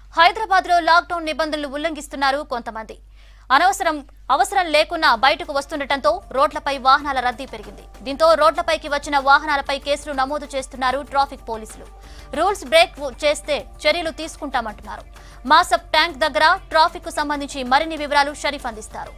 హైదరాబాద్ లో లాక్డౌన్ నిబంధనలు ఉల్లంఘిస్తున్నారు కొంతమంది అనవసరం అవసరం లేకున్నా బయటకు వస్తుండటంతో రోడ్లపై వాహనాల రద్దీ పెరిగింది దీంతో రోడ్లపైకి వచ్చిన వాహనాలపై కేసులు నమోదు చేస్తున్నారు ట్రాఫిక్ పోలీసులు రూల్స్ బ్రేక్ చేస్తే చర్యలు తీసుకుంటామంటున్నారు మాసప్ ట్యాంక్ దగ్గర ట్రాఫిక్ కు సంబంధించి మరిన్ని వివరాలు షరీఫ్ అందిస్తారు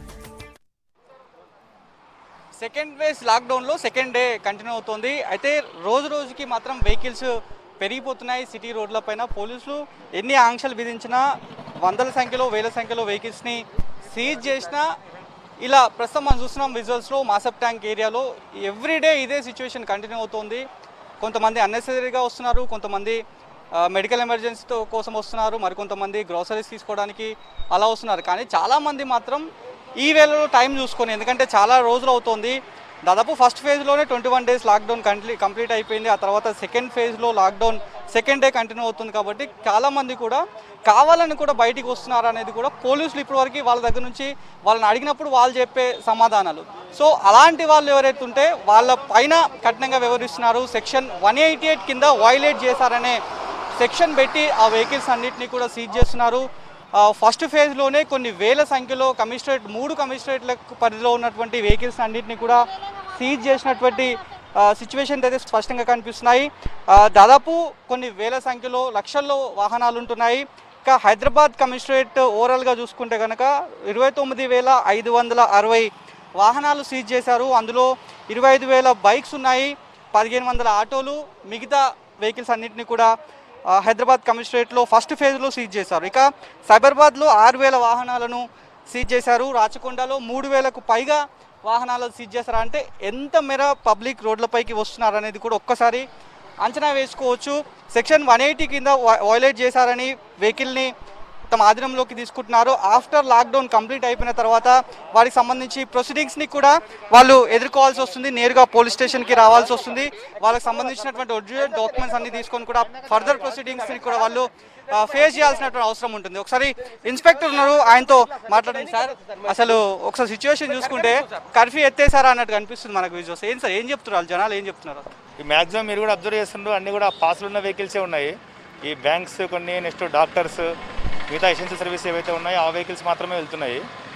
సెకండ్ వేస్ లాక్డౌన్లో సెకండ్ డే కంటిన్యూ అవుతోంది అయితే రోజు రోజుకి మాత్రం వెహికల్స్ పెరిగిపోతున్నాయి సిటీ రోడ్లపైన పోలీసులు ఎన్ని ఆంక్షలు విధించినా వందల సంఖ్యలో వేల సంఖ్యలో వెహికల్స్ని సీజ్ చేసినా ఇలా ప్రస్తుతం మనం చూస్తున్నాం విజువల్స్లో మాసప్ ట్యాంక్ ఏరియాలో ఎవ్రీడే ఇదే సిచ్యువేషన్ కంటిన్యూ అవుతోంది కొంతమంది అన్నెసరీగా వస్తున్నారు కొంతమంది ఆ, మెడికల్ ఎమర్జెన్సీతో కోసం వస్తున్నారు మరికొంతమంది గ్రోసరీస్ తీసుకోవడానికి అలా వస్తున్నారు కానీ చాలామంది మాత్రం ఈ వేళలో టైం చూసుకొని ఎందుకంటే చాలా రోజులు అవుతోంది దాదాపు ఫస్ట్ ఫేజ్లోనే twenty one days lockdown complete complete అయిపోయింది ఆ తర్వాత సెకండ్ ఫేజ్లో లాక్డౌన్ సెకండ్ డే కంటిన్యూ అవుతుంది కాబట్టి చాలామంది కూడా కావాలని కూడా బయటికి వస్తున్నారు అనేది కూడా పోలీసులు ఇప్పటివరకు వాళ్ళ దగ్గర నుంచి వాళ్ళని అడిగినప్పుడు వాళ్ళు చెప్పే సమాధానాలు సో అలాంటి వాళ్ళు ఎవరైతే ఉంటే వాళ్ళ పైన కఠినంగా వ్యవహరిస్తున్నారు సెక్షన్ వన్ ఎయిటీ ఎయిట్ కింద వైలేట్ చేశారనే సెక్షన్ పెట్టి ఆ వెహికల్స్ అన్నింటినీ కూడా సీజ్ చేస్తున్నారు ఆ, ఫస్ట్ ఫేజ్లోనే కొన్ని వేల సంఖ్యలో కమిషనరేట్ మూడు కమిషనరేట్ల పరిధిలో ఉన్నటువంటి వెహికల్స్ అన్నింటినీ కూడా సీజ్ చేసినటువంటి సిచ్యువేషన్ అయితే స్పష్టంగా కనిపిస్తున్నాయి ఆ, దాదాపు కొన్ని వేల సంఖ్యలో లక్షల్లో వాహనాలు ఉంటున్నాయి ఇంకా హైదరాబాద్ కమిషనరేట్ ఓవరాల్గా చూసుకుంటే కనుక ఇరవై తొమ్మిది వేల ఐదు వందల అరవై వాహనాలు సీజ్ చేశారు అందులో ఇరవై ఐదు వేల బైక్స్ ఉన్నాయి పదిహేను వందల ఆటోలు మిగతా వెహికల్స్ అన్నింటినీ కూడా ఆ, హైదరాబాద్ కమిషనరేట్లో ఫస్ట్ ఫేజ్లో సీజ్ చేశారు ఇక సైబరాబాద్లో ఆరు వేల వాహనాలను సీజ్ చేశారు రాచకొండలో మూడు వేలకు పైగా వాహనాలు సీజ్ చేశారు అంటే ఎంత మేర పబ్లిక్ రోడ్లపైకి వస్తున్నారు అనేది కూడా ఒక్కసారి అంచనా వేసుకోవచ్చు సెక్షన్ వన్ ఎయిటీ కింద వైలేట్ చేశారని వెహికల్ని తమ ఆధీనంలోకి తీసుకుంటున్నారు ఆఫ్టర్ లాక్డౌన్ కంప్లీట్ అయిపోయిన తర్వాత వారికి సంబంధించి ప్రొసీడింగ్స్ని కూడా వాళ్ళు ఎదుర్కోవాల్సి వస్తుంది నేరుగా పోలీస్ స్టేషన్కి రావాల్సి వస్తుంది వాళ్ళకి సంబంధించినటువంటి ఒరిజినల్ డాక్యుమెంట్స్ అన్ని తీసుకొని కూడా ఫర్దర్ ప్రొసీడింగ్స్ని కూడా వాళ్ళు ఫేస్ చేయాల్సినటువంటి అవసరం ఉంటుంది ఒకసారి ఇన్స్పెక్టర్ ఉన్నారు ఆయనతో మాట్లాడండి సార్ అసలు ఒకసారి సిచ్యువేషన్ చూసుకుంటే కర్ఫ్యూ ఎత్తేసారా అన్నట్టు కనిపిస్తుంది మనకు విజువల్స్ ఏం సార్ ఏం చెప్తున్నారు జనాలు ఏం చెప్తున్నారు ఈ మ్యాక్సిమం మీరు కూడా అబ్జర్వ్ చేస్తుండ్రు అన్ని కూడా పాసులు ఉన్న వెహికల్సే ఉన్నాయి ఈ బ్యాంక్స్ కొన్ని నెక్స్ట్ డాక్టర్స్ మిగతా ఎసెన్షియల్ సర్వీస్ ఏవైతే ఉన్నాయో ఆ వెహికల్స్ మాత్రమే వెళ్తున్నాయి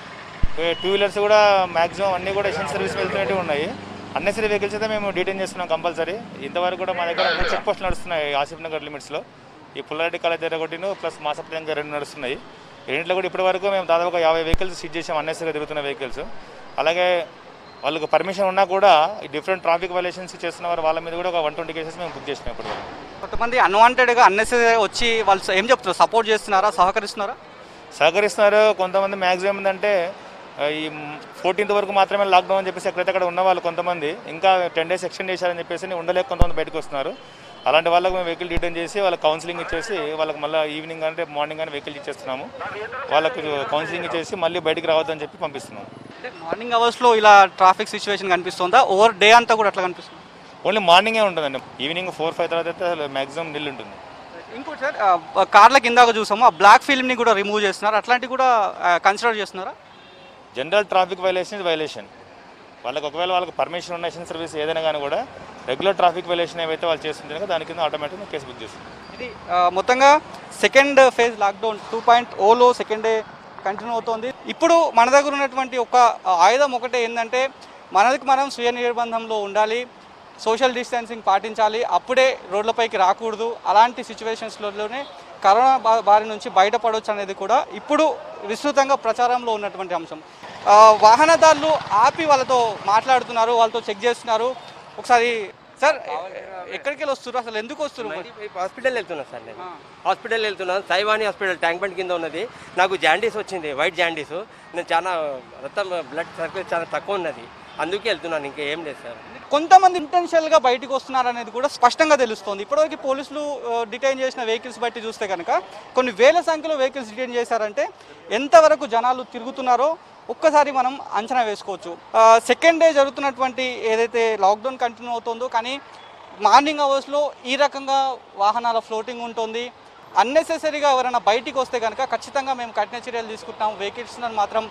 టూ వీలర్స్ కూడా మ్యాక్సిమం అన్ని కూడా ఎసెన్షియల్ సర్వీస్ వెళ్తున్నట్టు ఉన్నాయి అన్నెసరీ వెహికల్స్ అయితే మేము డీటెయిన్ చేస్తున్నాం కంపల్సరీ ఇంతవరకు కూడా మా దగ్గర మూడు చెక్ పోస్టులు నడుస్తున్నాయి ఆసిఫ్ నగర్ లిమిట్స్లో ఈ పుల్లారెడ్డి కాలేజ్ దగ్గర ఒకటిను ప్లస్ మాసప్ దగ్గర రెండు నడుస్తున్నాయి రెండింటిలో కూడా ఇప్పటివరకు మేము దాదాపుగా యాభై వెహికల్స్ సీజ్ చేసాం అన్నెసరీగా తిరుగుతున్న వెహికల్స్ అలాగే వాళ్ళకి పర్మిషన్ ఉన్నా కూడా ఈ డిఫరెంట్ ట్రాఫిక్ వైలేషన్స్ చేస్తున్న వారు వాళ్ళ మీద కూడా ఒక వన్ ట్వంటీ కేసెస్ మేము బుక్ చేసినాం ఇప్పుడు కొంతమంది అన్వాంటెడ్గా అన్నెసరీ వచ్చి వాళ్ళు ఏం చెప్తున్నారు సపోర్ట్ చేస్తున్నారా సహకరిస్తున్నారా సహకరిస్తున్నారు కొంతమంది మ్యాక్సిమం ఏంటంటే ఆ, ఈ ఫోర్టీన్త్ వరకు మాత్రమే లాక్డౌన్ అని చెప్పేసి ఎక్కడైతే అక్కడ ఉన్న వాళ్ళు కొంతమంది ఇంకా టెన్ డేస్ ఎక్స్టెండ్ చేశారని చెప్పేసి ఉండలేక కొంతమంది బయటకు వస్తున్నారు అలాంటి వాళ్ళకి మేము వెహికల్ రిటర్న్ చేసి వాళ్ళకి కౌన్సిలింగ్ ఇచ్చేసి వాళ్ళకి మళ్ళీ ఈవినింగ్ అంటే మార్నింగ్ కానీ వెహికల్ ఇచ్చేస్తున్నాము వాళ్ళకి కౌన్సిలింగ్ ఇచ్చేసి మళ్ళీ బయటికి రావద్దని చెప్పి పంపిస్తున్నాము అంటే మార్నింగ్ అవర్స్లో ఇలా ట్రాఫిక్ సిచ్యువేషన్ కనిపిస్తుందా ఓవర్ డే అంతా కూడా అట్లా కనిపిస్తుంది ఓన్లీ మార్నింగే ఉంటుందండి ఈవినింగ్ ఫోర్ ఫైవ్ తర్వాత అయితే మ్యాక్సిమం నిల్ ఉంటుంది ఇంకోటి సార్ ఆ, కార్ల కిందాక చూసాము ఆ బ్లాక్ ఫిల్మ్ని కూడా రిమూవ్ చేస్తున్నారు అట్లాంటివి కూడా కన్సిడర్ చేస్తున్నారా general traffic violation is violation వాళ్ళకి ఒకవేళ వాళ్ళకి పర్మిషన్ ఉన్న ఎసెన్ సర్వీస్ ఏదైనా కానీ కూడా రెగ్యులర్ ట్రాఫిక్ వైలేషన్ ఏవైతే వాళ్ళు చేస్తుంటే కనుక దాని కింద ఆటోమేటిక్గా కేసు బుక్ చేస్తుంది ఇది ఆ, మొత్తంగా second phase lockdown two point ఓలో సెకండ్ డే కంటిన్యూ అవుతోంది ఇప్పుడు మన దగ్గర ఉన్నటువంటి ఒక ఆయుధం ఒకటే ఏంటంటే మనకి మనం స్వీయ నిర్బంధంలో ఉండాలి సోషల్ డిస్టెన్సింగ్ పాటించాలి అప్పుడే రోడ్లపైకి రాకూడదు అలాంటి సిచ్యువేషన్స్లోనే కరోనా బా బారి నుంచి బయటపడవచ్చు అనేది కూడా ఇప్పుడు విస్తృతంగా ప్రచారంలో ఉన్నటువంటి అంశం ఆ, వాహనదారులు ఆపి వాళ్ళతో మాట్లాడుతున్నారు వాళ్ళతో చెక్ చేస్తున్నారు ఒకసారి సార్ ఎక్కడికి వెళ్ళి వస్తున్నారు అసలు ఎందుకు వస్తున్నారు హాస్పిటల్ వెళ్తున్నా సార్ నేను హాస్పిటల్ వెళ్తున్నాను సైవాని హాస్పిటల్ ట్యాంక్ బండ్ కింద ఉన్నది నాకు జాండీస్ వచ్చింది వైట్ జాండీస్ నేను చాలా రక్తం బ్లడ్ సర్క్యులేట్ చాలా తక్కువ ఉన్నది అందుకే వెళ్తున్నాను ఇంకా ఏం లేదు సార్ కొంతమంది ఇంటెన్షియల్ గా బయటకు వస్తున్నారు అనేది కూడా స్పష్టంగా తెలుస్తోంది ఇప్పటివరకు పోలీసులు డిటైన్ చేసిన వెహికల్స్ బట్టి చూస్తే కనుక కొన్ని వేల సంఖ్యలో వెహికల్స్ డిటైన్ చేశారంటే ఎంతవరకు జనాలు తిరుగుతున్నారో ఒక్కసారి మనం అంచనా వేసుకోవచ్చు సెకండ్ డే జరుగుతున్నటువంటి ఏదైతే లాక్డౌన్ కంటిన్యూ అవుతుందో కానీ మార్నింగ్ అవర్స్లో ఈ రకంగా వాహనాల ఫ్లోటింగ్ ఉంటుంది అన్నెసెసరీగా ఎవరైనా బయటికి వస్తే కనుక ఖచ్చితంగా మేము కఠిన చర్యలు తీసుకుంటాం వెహికల్స్ మాత్రం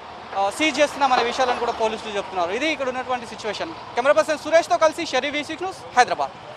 సీజ్ చేస్తున్నాం అనే విషయాలను కూడా పోలీసులు చెప్తున్నారు ఇది ఇక్కడ ఉన్నటువంటి సిచ్యువేషన్ కెమెరా పర్సన్ సురేష్తో కలిసి షరీఫ్ న్యూస్ హైదరాబాద్